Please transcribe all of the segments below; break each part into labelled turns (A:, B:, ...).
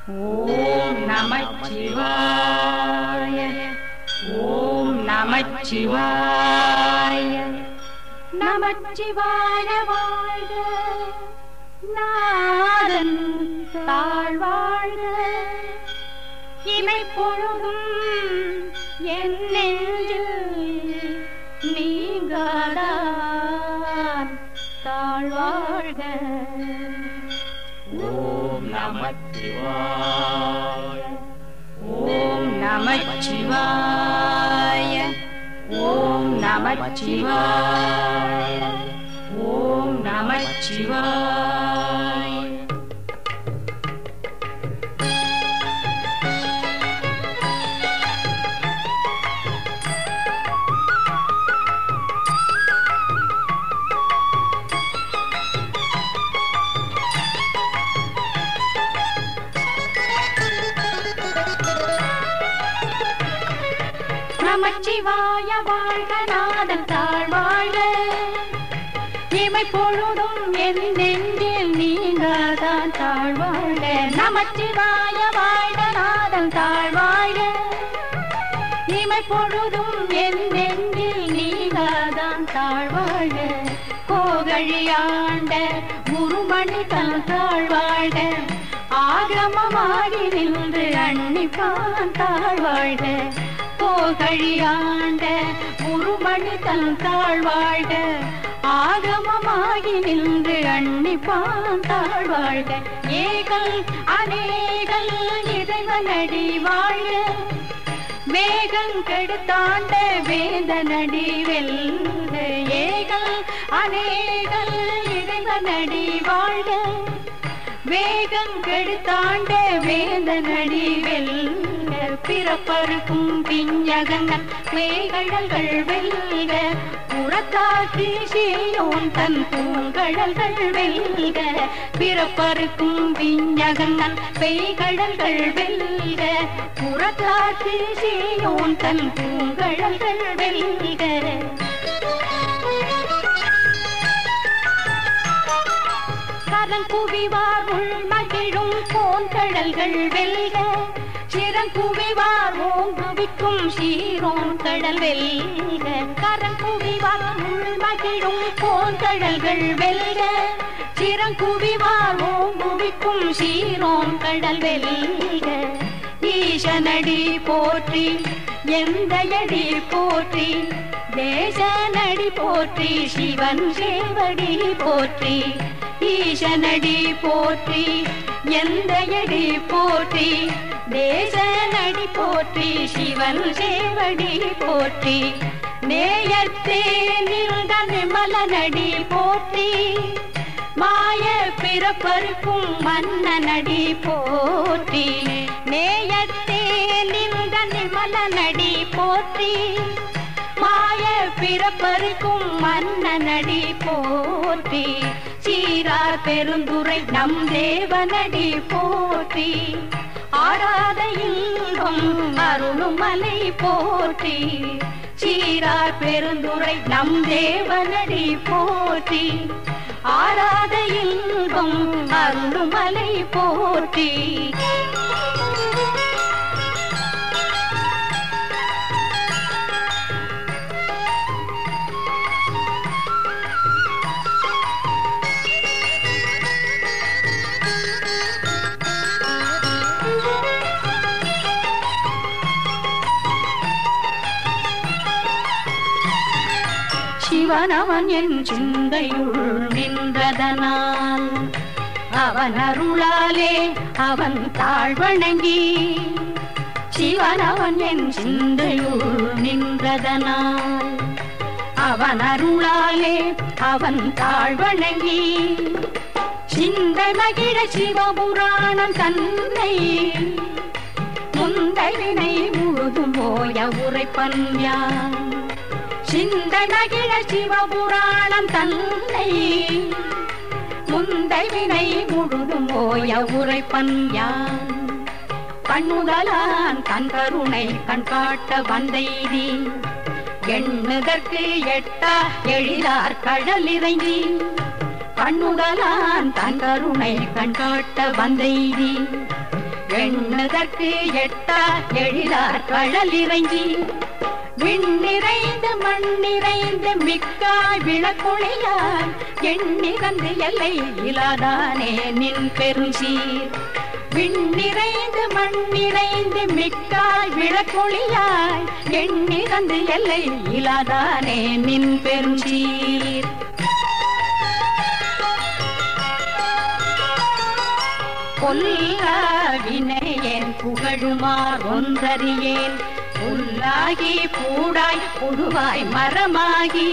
A: ஓம் நமச்சிவாய ஓம் நமச்சிவாய நமச்சிவாய வாழ்க நாதன் தாழ்வாழ்க இமை பொழுதும் என் நெஞ்சில் நீங்காதான் தாழ்வாழ்க
B: ஓம் நமச்சிவாய
A: ஓம் நமச்சிவாய ஓம் நமச்சிவாய ஓம் நமச்சிவாய நமச்சிவாய வாழ்க நாதன் தாழ்வாழ்க இமை பொழுதும் என் நெஞ்சில் நீங்காதான் தாழ்வாழ்க நமச்சிவாய வாழ்க நாதன் தாழ்வாழ்க இமை பொழுதும் என் நெஞ்சில் நீங்காதான் தாழ்வாழ்க கோகழியாண்ட குருமணி தன் தாழ்வாழ்க ஆகமமாகி நின்று அன்னிப்பான் தாழ்வாழ்க போகழியாண்ட குருமணி தன் தாழ்வாழ்க ஆகமமாகி நின்று அன்னிப்பான் தாழ்வாழ்க ஏகல் அநேகல் இறைவனடி வாழ்க வேகம் கெடுத்தாண்ட வேந்தனடி வெல்க ஏகல் அநேகல் இறைவனடி வாழ்க வேகம் கெடுத்தாண்ட வேந்தனடி வெல்க பிறப்பருக்கும் பிஞ்சகங்கள் வேகழல்கள் வெல்க புறத்தாக்கி சீயோன் தன் பூங்கழல்கள் வெல்க பிறப்பருக்கும் பிஞ்சகங்கள் பெய்கழல்கள் வெல்க புறத்தாக்கி சீயோன் தன் பூங்கழல்கள் வெல்க கரங்குவிவார் உள் மகிழும் போன்கடல்கள் வெல்க சிறங்குவிவார் ஓங்குவிக்கும் சீரோன் கடல் வெல்க கரங்குவிவார் உள் மகிழும் போன்கடல்கள் வெல்க சிறங்குவிவார் ஓங்குவிக்கும் சீரோன் கடல் வெல்க ஈசனடி போற்றி எந்தையடி போற்றி தேசனடி போற்றி சிவன் சேவடி போற்றி ஈசனடி போற்றி எந்தையடி போற்றி தேசனடி போற்றி சிவன் சேவடி போற்றி நேயத்தே நின்ற நிமலனடி போற்றி மாய பிறப்பருக்கும் மன்னனடி போற்றி நேயத்தே நின்ற நிமலனடி போற்றி மாய பிறப்பருக்கும் மன்னனடி போற்றி சீரார் பெருந்துரை நம் தேவனடி போற்றி ஆராத இன்பம் அருளும் மலை போற்றி சீரார் பெருந்துரை நம் தேவனடி போற்றி ஆராத இன்பம் அருளும் மலை போற்றி சிவனவன் என் சிந்தையுள் நின்றதனால் அவன் அருளாலே அவன் தாழ்வணங்கி சிவனவன் என் சிந்தையுள் நின்றதனால் அவன் அருளாலே அவன் தாழ்வணங்கி சிந்தை மகிழ சிவபுராணம் தன்னை முந்தைவினை முழுதும் போய உரைப்பன் யான் சிந்தை மகிழ சிவபுராணம் தன்னை முந்தை வினை முழுதும் போய உரைப்பன் யான் கண்ணுதலான் தன் கருணை கண் காட்ட வந்தைதி எண்ணுதற்கு எட்டா எழிலார் கடல் இறைந்தி கண்ணுதலான் தன் கருணை கண் காட்ட வந்தைதி எண்ணுதற்கு எட்டா எழிலார் கடல் இறங்கி விண்ணிறைந்து மண்ணிறைந்து மிக்காய் விளக்கொழியார் எண்ணிறந்து எல்லை இலாதானே நின் பெருஞ்சீர் விண்ணிறைந்து மண்ணிறைந்து மிக்காய் விளக்கொழியாய் எண்ணிறந்து எல்லை இலாதானே நின் பெருஞ்சீர் பொல்லாவினையேன் புகழுமார் ஒன்றறியேன் புல்லாகி பூடாய் புழுவாய் மரமாகி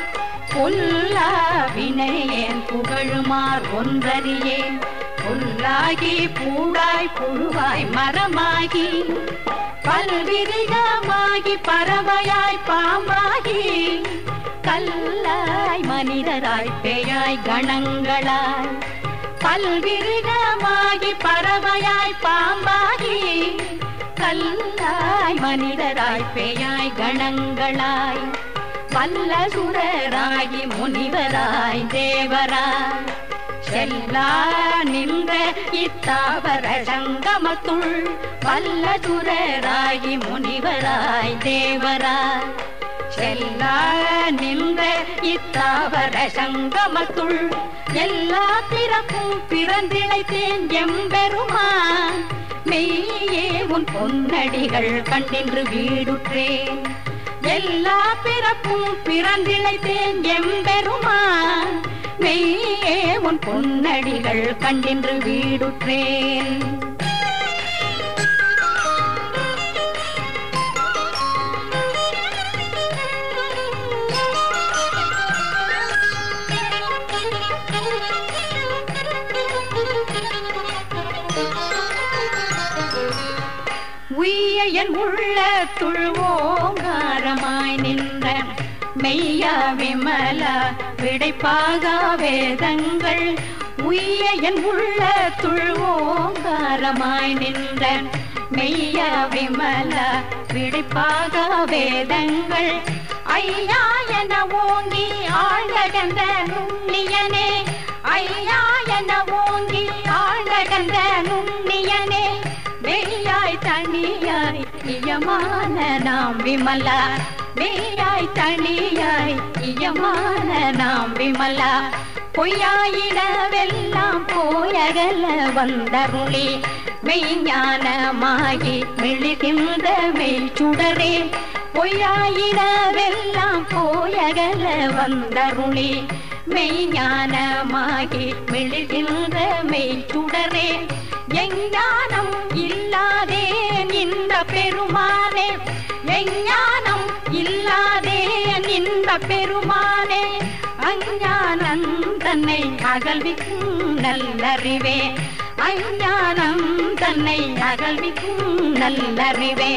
A: பொல்லாவினையேன் புகழுமார் ஒன்றறியேன் புல்லாகி பூடாய் புழுவாய் மரமாகி பல்விருகமாகி பறவையாய் பாம்பாகி கல்லாய் மனிதராய் பேயாய் கணங்களாய் பல்விருகமாகி பறவையாய் பாம்பாகி கல்லாய் மனிதராய் பேயாய் கணங்களாய் வல்ல சுரராகி முனிவராய் தேவராய் செல்லா நின்ற இத்தாவர சங்கமத்துள் வல்ல சுரராகி முனிவராய் தேவராய் செல்லா நின்ற இத்தாவர சங்கமத்துள் எல்லா பிறப்பும் பிறந்திழைத்தேன் எம்பெருமான் மெய்யே உன் பொன்னடிகள் கண்டின்று வீடுற்றேன் எல்லா பிறப்பும் பிறந்திழைத்தேன் எம்பெருமான் மெய்யே உன் பொன்னடிகள் கண்டின்று வீடுற்றேன் உய்ய என் உள்ள துழ்வோங்காரமாய் நின்ற மெய்ய விமல விடைப்பாக வேதங்கள் உய்ய என் உள்ள துழ்வோங்காரமாய் நின்ற மெய்ய விமல விடைப்பாக வேதங்கள் ஐயா என ஓங்கி ஆழ்கந்த நுண்ணியனே ஐயா என ஓங்கி ஆழ்கந்த நுண்ணியனே மெய்யாய் தனியாய் இயமான நாம் விமலா மெய்யாய் தனியாய் இயமான நாம் விமலா பொய்யாயிடவெல்லாம் போயகல வந்தருளி மெய்ஞானமாகி மெழுகின்ற மெய்ச்சுடரே பொய்யாயிடவெல்லாம் போயகல வந்தருளி மெய்ஞானமாகி மெழுகின்ற மெய்ச்சுடரே எஞ்ஞானம் இல்லாதே இந்த பெருமானே எஞ்ஞானம் இல்லாதே இந்த பெருமானே அஞ்ஞானம் தன்னை அகல்விக்கும் நல்லறிவே அஞ்ஞானம் தன்னை அகல்விக்கும் நல்லறிவே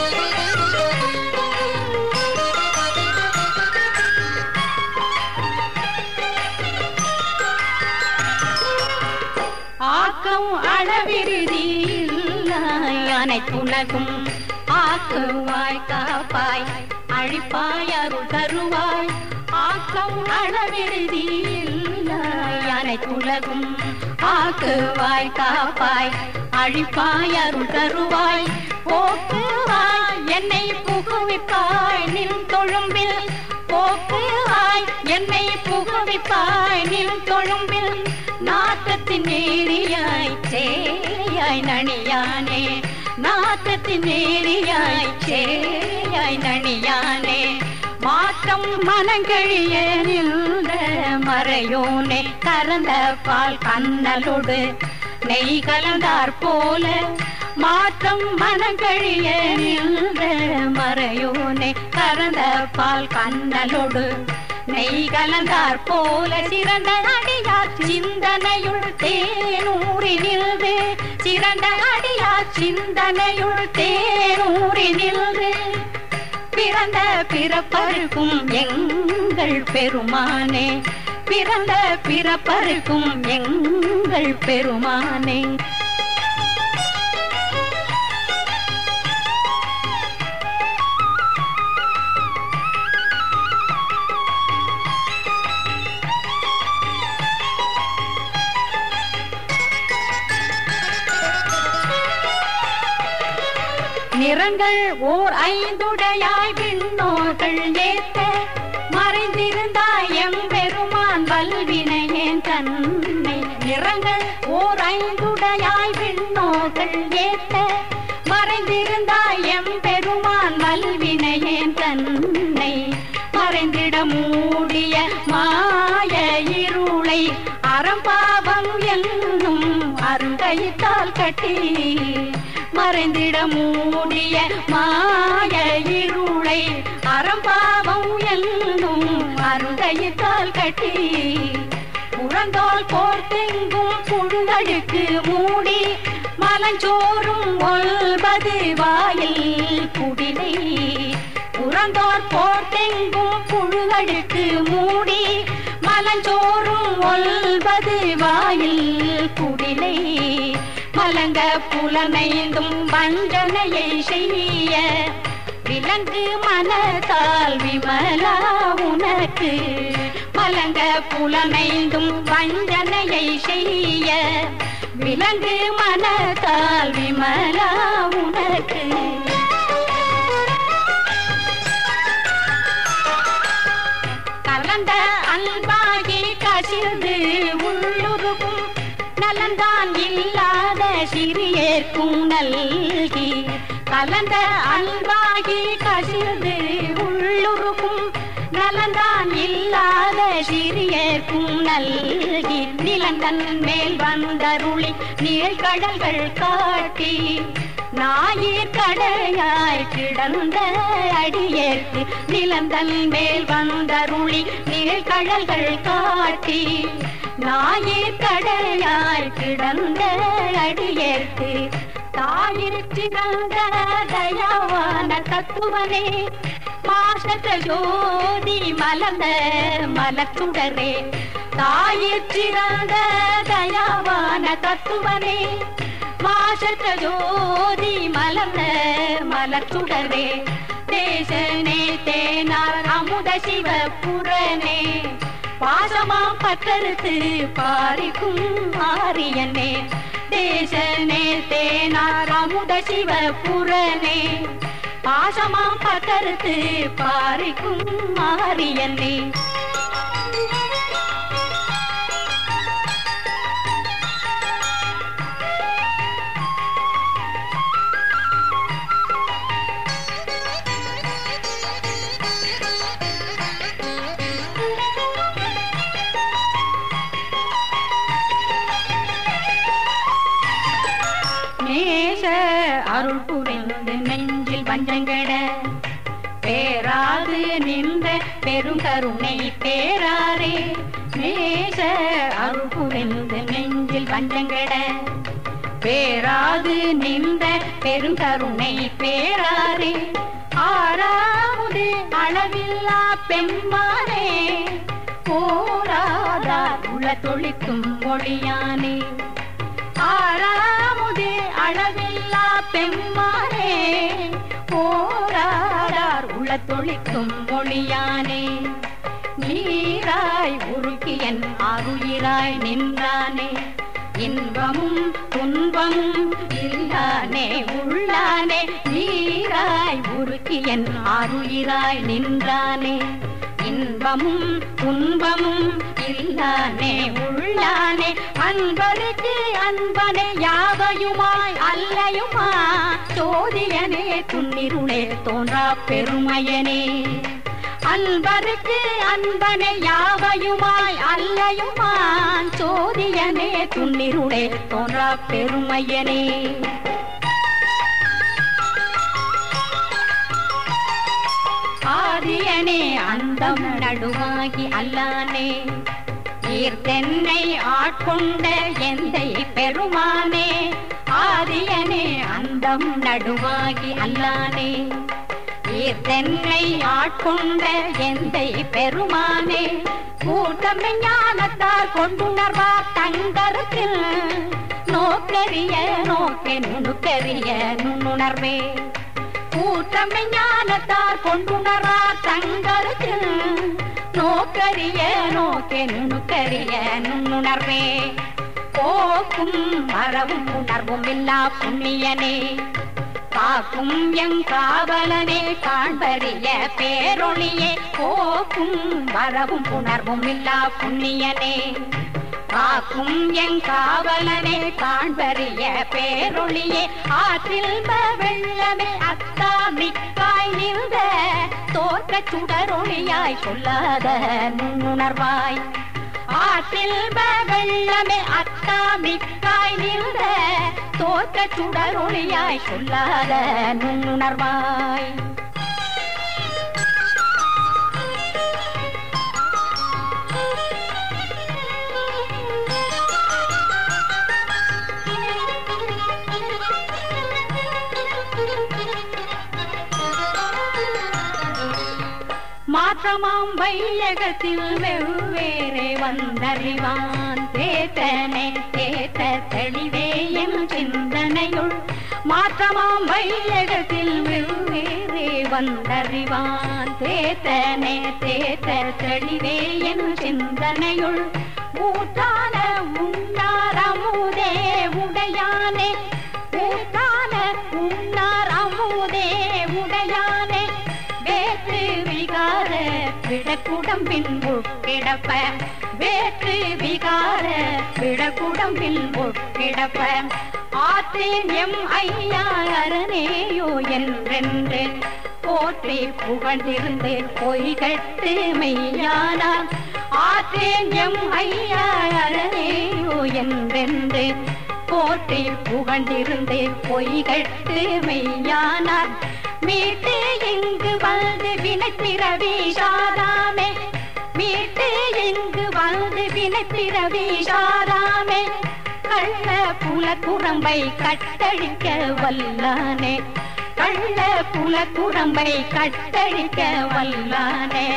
A: ஆக்கம் அளவிருதி அனைத்துலகும் ஆக்குவாய் காப்பாய் அழிப்பாய் அருள் தருவாய் ஆக்கம் அளவிருதி அனைத்துலகும் ஆக்குவாய் காப்பாய் அழிப்பாய் அருள் தருவாய் போக்குவாய் என்னை புகுவிப்பாய் நின் தொழும்பில் போக்குவாய் என்னை புகுவிப்பாய் நின் தொழும்பில் நாட்டத்தின் நேரியாய் சேயாய் நணியானே நாட்டத்தின் நேரியாய் சேயாய் நணியானே மாற்றம் மனங்கழிய நின்ற மறையோனே கறந்த பால் கண்ணலோடு நெய் கலந்தார் போல மாற்றம் மனங்கழிய நின்ற மறையோனே கறந்த பால் கண்ணலோடு நெய் கலந்தார் போல சிறந்த அடியார் சிந்தனையுள் தேனூறி நின்று சிறந்த அடியார் சிந்தனையுள் தேனூறி நின்று பிறந்த பிறப்பருக்கும் எங்கள் பெருமானே பிறந்த பிறப்பருக்கும் எங்கள் பெருமானே நிறங்கள் ஓர் ஐந்துடையாய் விண்ணோர்கள் ஏத்த மறைந்திருந்தாய் எம்பெருமான் வல்வினையேன் தன்னை நிறங்கள் ஓர் ஐந்துடையாய் விண்ணோர்கள் ஏத்த மறைந்திருந்தாய் எம்பெருமான் வல்வினையேன் தன்னை மறைந்திட மூடிய மாய இருளை அறம்பாவம் என்னும் அருங்கைத்தால் கட்டி மறைந்திட மூடிய மாய இருளை அறம்பாவம் என்னும் அருங்கைத்தால் கட்டி புறந்தோல் போர்த்தெங்கும் புழுதழுக்கு மூடி மலஞ்சோறும் ஒல்பது வாயில் குடிலை புறந்தோர் போர்த்தெங்கும் புழுதழுக்கு மூடி மலஞ்சோறும் ஒல்பது வாயில் குடிலை மலங்க புலனைந்தும் வஞ்சனையை செய்ய விலங்கு மனதால் விமலா உனக்கு மலங்க புலனைந்தும் வஞ்சனையை செய்ய விலங்கு மனதால் விமலா உனக்கு கலந்த அன்பாகி கசிந்து உள்ளுருகும் நலந்தான் இல்லாத சிறியேற்கும் நல்கி கலந்த அன்பாகி கசிந்து உள்ளுருகும் நலந்தான் இல்லாத சிறியேற்கும் நல்கி நிலந்தன் மேல் வந்தருளி நீழ்கடல்கள் காட்டி ஞாயிற் கடையாய் கிடந்த அடியேற்கு நிலந்தன் மேல் வந்தருளி நீழ்கடல்கள் காட்டி ஞாயிற் கடையாய் கிடந்த அடியேற்கு தாயிற்சிறந்த தயாவான தத்துவனே மாசற்ற ஜோதி மலர்ந்த மலச்சுடரே தாயிற்சிறந்த தயாவான தத்துவனே மாசற்ற ஜோதி மலர்ந்த மலச்சுடரே தேசனே தேனார் அமுத சிவ புறனே பாசமாம் பக்கருத்து பாரிக்கும் ஆரியனே தேசனே தேனார் அமுத சிவ புறனே பாசமாம் பக்கருத்து பாரிக்கும் ஆரியனே நேச அருள் புரிந்து நெஞ்சில் வஞ்சங்கட பேராது நின்ற பெருங்கருணை பேராரே நேச அருள் புரிந்து நெஞ்சில் வஞ்சங்கட பேராது நின்ற பெருங்கருணை பேராரே ஆறாவது அளவில்லா பெம்மானே போராதார் உள தொழிக்கும் மொழியானே ஆறாமுதே அளவில்லா பெம்மானே போராடார் உள தொழிக்கும் மொழியானே நீராய் உருக்கியன் அருயிராய் நின்றானே இன்பமும் துன்பமும் இல்லானே உள்ளானே நீராய் உருக்கியன் அருயிராய் நின்றானே இன்பமும் துன்பமும் இல்லானே உள்ளானே அன்பருக்கு அன்பனே யாவையுமாய் அல்லையுமா சோதியனே துன்னிருளே தோன்றா பெருமையனே அன்பருக்கு அன்பனே யாவையுமாய் அல்லையுமா சோதியனே துன்னிருளே தோன்றா பெருமையனே ஆதியனே அந்தம் நடுவாகி அல்லானே ஈர்த்தென்னை ஆட்கொண்ட எந்தை பெருமானே ஆதியனே அந்தம் நடுவாகி அல்லானே ஈர்த்தென்னை ஆட்கொண்ட எந்தை பெருமானே கூட்டம் ஞானத்தால் கொண்டுணர்வார் தங்கரத்தில் நோக்கரிய நோக்கே நுணுக்கரிய நுண்ணுணர்வே கூட்டம் ஞானத்தால் கொண்டுணரா தங்கரத்தில் நோக்கரிய நோக்கே நுணுக்கரிய நுண்ணுணர்வே போக்கும் மரவும் உணர்வும் இல்லா புண்ணியனே காக்கும் எங் காவலனே காண்பறிய பேரொளியே போக்கும் வரவும் புணர்வும் இல்லா புண்ணியனே காக்கும் எங் காவலனே காண்பறிய பேரொளியே ஆற்றில் வெள்ளமே அத்தா மிக்காய் நின்ற தோற்ற சுடரொளியாய் சொல்லாத நுண்ணுணர்வாய் ஆற்றில் வெள்ளமே அத்தா மிக்காய் நின்ற தோற்ற சுடரொளியாய் சொல்லாத நுண்ணுணர்வாய் மாற்றமாம் வையகத்தில் வெவ்வேறே வந்தறிவான் தேத்தனே தேத்த தெளிவே என் சிந்தனையுள் மாற்றமாம் வையகத்தில் வெவ்வேறே வந்தறிவான் தேத்தனே தேத்த தெளிவே என் சிந்தனையுள் ஊற்றான உண்ணார் அமுதே உடையானே ஊற்றான உண்ணார் அமுதே உடையானே வேற்று விகார விடக்குடம்பின் உட்கிடப்ப வேற்று விகார விடக்குடம்பின் உட்கிடப்ப ஆற்றேன் எம் ஐயா அரணேயோ என்றென்று போற்றி புகழ்ந்திருந்து பொய்கட்டு மெய்யானார் ஆற்றேன் எம் ஐயா அரணேயோ என்றென்று போற்றி புகழ்ந்திருந்து பொய்கட்டு மெய்யானார் மீட்டு இங்கு வந்து வினை பிறவி சாராமே மீட்டு இங்கு வந்து வினை பிறவி சாராமே கள்ள புல குரம்பை கட்டழிக்க வல்லானே கள்ள புல குரம்பை கட்டழிக்க வல்லானே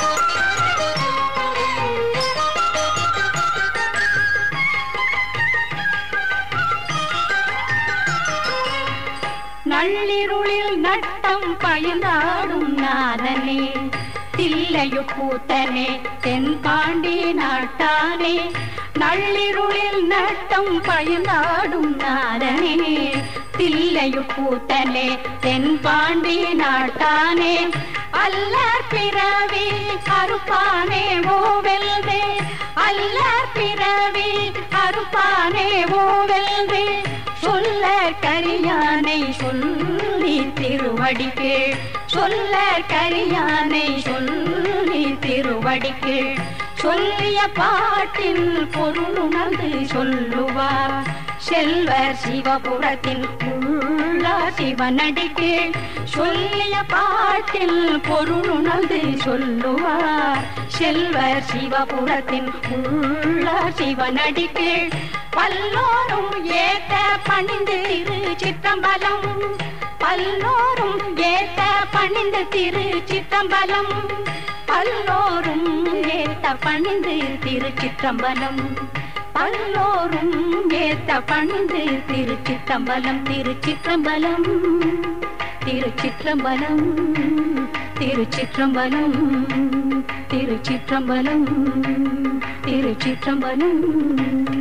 A: நள்ளிருளில் நட்டம் பயந்தாடும் நாதனே தில்லையு கூத்தனே தென்பாண்டி நாட்டானே நள்ளிருளில் நட்டம் பயந்தாடும் நாதனே தில்லையு கூத்தனே தென்பாண்டி நாட்டானே அல்லர் பிறவி அறுப்பானே ஓவெல்வே அல்லர் பிறவி அறுப்பானே ஓவெல்வே சொல்ல கரியானை சொல்லி திருவடிக்கு சொல்ல கரியானை சொல்லி திருவடிக்கு சொல்லிய பாட்டின் பொருளுணர்ந்து சொல்லுவார் செல்வர் சிவபுரத்தின் உள்ள சிவனடிக்கு சொல்லிய பாட்டில் பொருளுணர்ந்து சொல்லுவார் செல்வர் சிவபுரத்தின் உள்ள சிவனடிக்கு பல்லோரும் ஏத்த பணிந்து திரு சிற்றம்பலம் பல்லோரும் ஏத்த பணிந்து திரு சிற்றம்பலம் பல்லோரும் ஏத்த பணிந்து திரு சிற்றம்பலம் பல்லோரும் ஏத்த பணிந்து திருச்சிற்றம்பலம் திருச்சிற்றம்பலம் திருச்சிற்றம்பலம் திருச்சிற்றம்பலம் திருச்சிற்றம்பலம் திருச்சிற்றம்பலம்